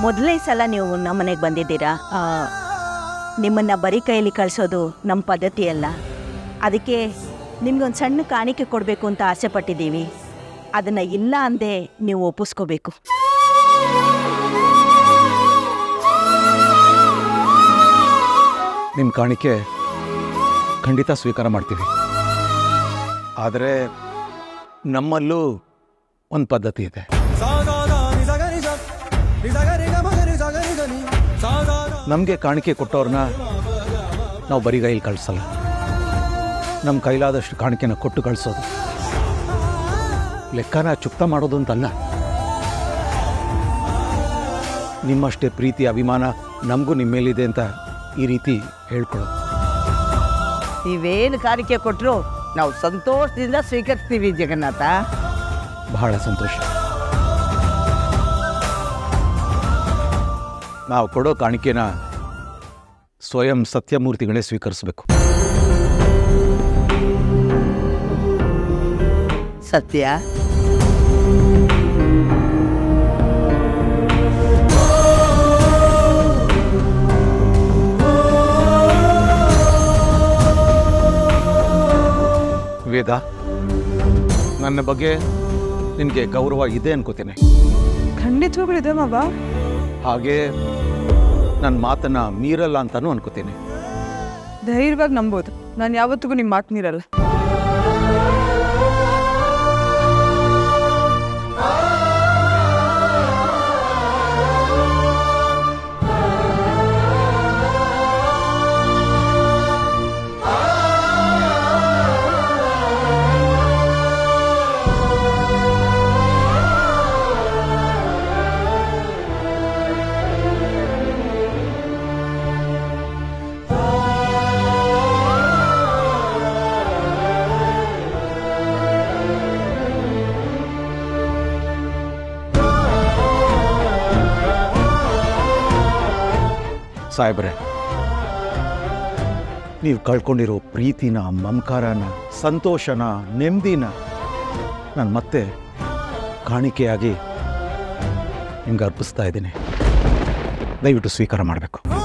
ಮೊದಲನೇ ಸಲ ನೀವು ನಮ್ಮ ಮನೆಗೆ ಬಂದಿದ್ದೀರಾ ಆ, ನಿಮ್ಮನ್ನ ಬರೀ ಕೈಯಲ್ಲಿ ಕಳಿಸೋದು ನಮ್ಮ ಪದ್ಧತಿ ಅಲ್ಲ ಅದಕ್ಕೆ ನಿಮ್ಗೊಂದು ಸಣ್ಣ ಕಾಣಿಕೆ ಕೊಡಬೇಕು ಅಂತ ಆಸೆ ಪಟ್ಟಿದ್ದೀವಿ ಅದನ್ನು ಇಲ್ಲ ಅಂದೇ ನೀವು ಒಪ್ಪಿಸ್ಕೋಬೇಕು ನಿಮ್ಮ ಕಾಣಿಕೆ ಖಂಡಿತ ಸ್ವೀಕಾರ ಮಾಡ್ತೀವಿ ಆದರೆ ನಮ್ಮಲ್ಲೂ ಒಂದು ಪದ್ಧತಿ ಇದೆ ನಮಗೆ ಕಾಣಿಕೆ ಕೊಟ್ಟವ್ರನ್ನ ನಾವು ಬರಿಗೈಲಿ ಕಳಿಸಲ್ಲ ನಮ್ಮ ಕೈಲಾದಷ್ಟು ಕಾಣಿಕೆನ ಕೊಟ್ಟು ಕಳಿಸೋದು ಲೆಕ್ಕನ ಚುಕ್ತ ಮಾಡೋದು ಅಂತಲ್ಲ ನಿಮ್ಮಷ್ಟೇ ಪ್ರೀತಿ ಅಭಿಮಾನ ನಮಗೂ ನಿಮ್ಮ ಮೇಲಿದೆ ಅಂತ ಈ ರೀತಿ ಹೇಳ್ಕೊಳ್ಳೋದು ನೀವೇನು ಕಾಣಿಕೆ ಕೊಟ್ಟರು ನಾವು ಸಂತೋಷದಿಂದ ಸ್ವೀಕರಿಸ್ತೀವಿ ಜಗನ್ನಾಥ ಬಹಳ ಸಂತೋಷ ನಾವು ಕೊಡೋ ಕಾಣಿಕೆನ ಸ್ವಯಂ ಸತ್ಯಮೂರ್ತಿಗಳೇ ಸ್ವೀಕರಿಸಬೇಕು ಸತ್ಯ ವೇದ ನನ್ನ ಬಗ್ಗೆ ನಿನಗೆ ಗೌರವ ಇದೆ ಅನ್ಕೋತೇನೆ ಖಂಡಿತವಾಗ್ಲೂ ಇದೆ ಮಾವ ಹಾಗೆ ನನ್ನ ಮಾತನ್ನ ಮೀರಲ್ಲ ಅಂತಾನೂ ಅನ್ಕೋತೇನೆ ಧೈರ್ಯವಾಗಿ ನಂಬೋದು ನಾನು ಯಾವತ್ತಿಗೂ ನಿಮ್ಮ ಮಾತು ಮೀರಲ್ಲ ಸಾಹೇಬ್ರೆ ನೀವು ಕಳ್ಕೊಂಡಿರೋ ಪ್ರೀತಿನ ಮಮಕಾರನ ಸಂತೋಷನ ನೆಮ್ಮದಿನ ನಾನು ಮತ್ತೆ ಕಾಣಿಕೆಯಾಗಿ ನಿಮ್ಗೆ ಅರ್ಪಿಸ್ತಾ ಇದ್ದೀನಿ ದಯವಿಟ್ಟು ಸ್ವೀಕಾರ ಮಾಡಬೇಕು